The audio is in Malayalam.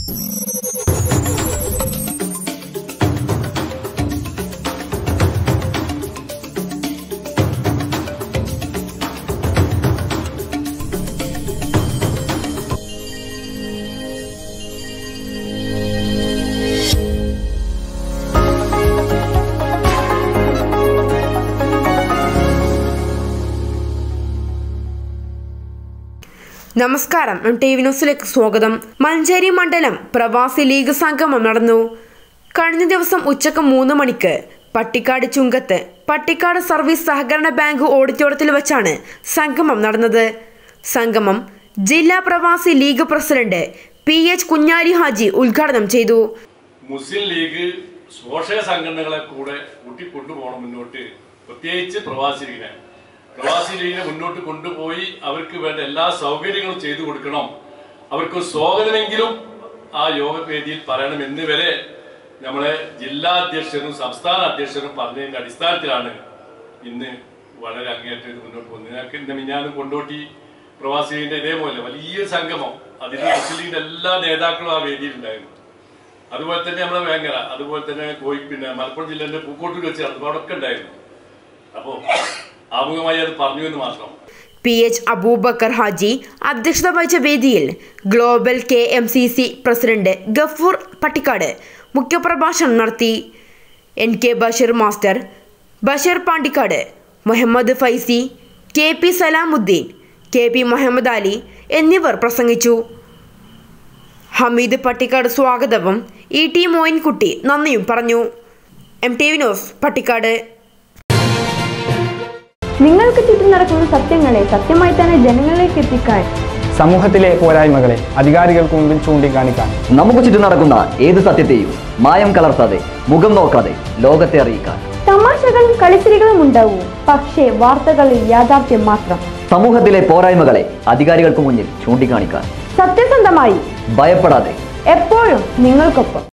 നമസ്കാരം എം ടി വി ന്യൂസിലേക്ക് സ്വാഗതം മഞ്ചേരി മണ്ഡലം പ്രവാസി ലീഗ് സംഗമം നടന്നു കഴിഞ്ഞ ദിവസം ഉച്ചക്ക് മൂന്ന് മണിക്ക് പട്ടിക്കാട് ചുങ്കത്ത് പട്ടിക്കാട് സർവീസ് സഹകരണ ബാങ്ക് ഓഡിറ്റോറിയത്തിൽ വെച്ചാണ് സംഗമം നടന്നത് സംഗമം ജില്ലാ പ്രവാസി league president P H Kunhali Haji ഉദ്ഘാടനം ചെയ്തു മുസ്ലിം ലീഗ് പോഷക സംഘടനകളെ കൂടെ കൂട്ടിക്കൊണ്ടുപോകണം മുന്നോട്ട് പ്രത്യേകിച്ച് പ്രവാസി ലീഗിനെ പ്രവാസി ലീഗിനെ മുന്നോട്ട് കൊണ്ടുപോയി അവർക്ക് വേണ്ട എല്ലാ സൗകര്യങ്ങളും ചെയ്തു കൊടുക്കണം അവർക്ക് സ്വാഗതമെങ്കിലും ആ യോഗ വേദിയിൽ പറയണം എന്ന് വരെ നമ്മളെ ജില്ലാ അധ്യക്ഷരും സംസ്ഥാന അധ്യക്ഷരും പറഞ്ഞതിന്റെ അടിസ്ഥാനത്തിലാണ് ഇന്ന് വളരെ അങ്ങേയറ്റം ഇത് മുന്നോട്ട് പോകുന്നത് ഞങ്ങൾക്ക് ഇന്ന് മിഞ്ഞാനും കൊണ്ടോട്ടി പ്രവാസി ലീഗിന്റെ ഇതേപോലെ വലിയ സംഗമം അതിൽ മുസ്ലിം ലീഗിന്റെ എല്ലാ നേതാക്കളും ആ വേദിയിൽ ഉണ്ടായിരുന്നു അതുപോലെ തന്നെ നമ്മുടെ വേങ്ങര അതുപോലെ തന്നെ കോഴി പിന്നെ മലപ്പുറം ജില്ലയുടെ പൂക്കോട്ടൂർ വെച്ച് നടന്നു അവിടെയൊക്കെ ഉണ്ടായിരുന്നു അപ്പോൾ ആമുഖമായി അത് പറഞ്ഞു എന്ന് മാത്രം പി എച്ച് അബൂബക്കർ ഹാജി അധ്യക്ഷത വഹിച്ച വേദിയിൽ global K M C C president Gafoor Pattikkad മുഖ്യപ്രഭാഷണം നടത്തി N K Basheer master Basheer Pandikkad Muhammad Faizy K P Salamuddin K P Muhammad Ali എന്നിവർ പ്രസംഗിച്ചു ഹമീദ് പട്ടിക്കാട് സ്വാഗതവും ഇ ടി മോയിൻകുട്ടി നന്ദിയും പറഞ്ഞു M T V news Pattikkad നിങ്ങൾക്ക് ചുറ്റും നടക്കുന്ന സത്യങ്ങളെ സത്യമായി തന്നെ ജനങ്ങളിലേക്ക് എത്തിക്കാൻ സമൂഹത്തിലെ പോരായ്മകളെ അധികാരികൾക്ക് മുമ്പിൽ ചൂണ്ടിക്കാണിക്കാൻ നമുക്ക് ചുറ്റും നടക്കുന്ന ഏത് സത്യത്തെയും മായം കലർത്താതെ മുഖം നോക്കാതെ ലോകത്തെ അറിയിക്കാൻ തമാശകളും കളിച്ചിരികളും ഉണ്ടാവും പക്ഷേ വാർത്തകളിൽ യാഥാർത്ഥ്യം മാത്രം സമൂഹത്തിലെ പോരായ്മകളെ അധികാരികൾക്ക് മുന്നിൽ ചൂണ്ടിക്കാണിക്കാൻ സത്യസന്ധമായി ഭയപ്പെടാതെ എപ്പോഴും നിങ്ങൾക്കൊപ്പം